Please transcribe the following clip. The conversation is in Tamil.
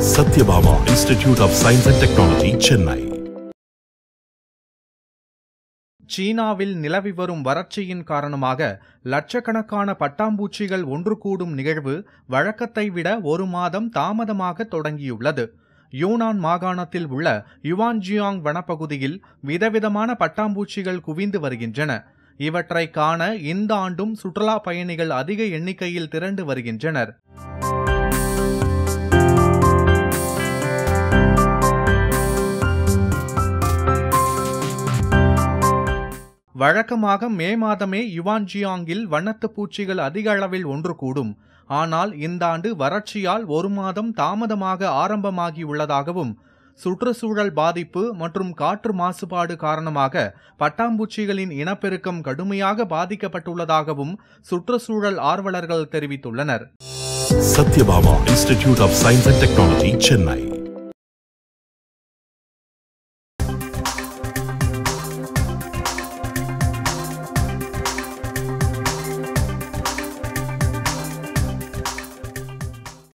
Satyabama Institute of Science and Technology, Chennai. சீனாவில் நிலவி வரும் வறட்சியின் காரணமாக லட்சக்கணக்கான பட்டாம்பூச்சிகள் ஒன்று கூடும் நிகழ்வு வழக்கத்தை விட ஒரு மாதம் தாமதமாக தொடங்கியுள்ளது யூனான் மாகாணத்தில் உள்ள யுவான்ஜியாங் வனப்பகுதியில் விதவிதமான பட்டாம்பூச்சிகள் குவிந்து வருகின்றன இவற்றை காண இந்த ஆண்டும் சுற்றுலா பயணிகள் அதிக எண்ணிக்கையில் திரண்டு வருகின்றனர் வழக்கமாக மே மாதமே யுவான்ஜியாங்கில் வண்ணத்துப் பூச்சிகள் அதிக அளவில் ஒன்று கூடும் ஆனால் இந்த ஆண்டு வறட்சியால் ஒரு மாதம் தாமதமாக ஆரம்பமாகியுள்ளதாகவும் சுற்றுச்சூழல் பாதிப்பு மற்றும் காற்று மாசுபாடு காரணமாக பட்டாம்பூச்சிகளின் இனப்பெருக்கம் கடுமையாக பாதிக்கப்பட்டுள்ளதாகவும் சுற்றுச்சூழல் ஆர்வலர்கள் தெரிவித்துள்ளனர் Satyabama Institute of Science and Technology, Chennai.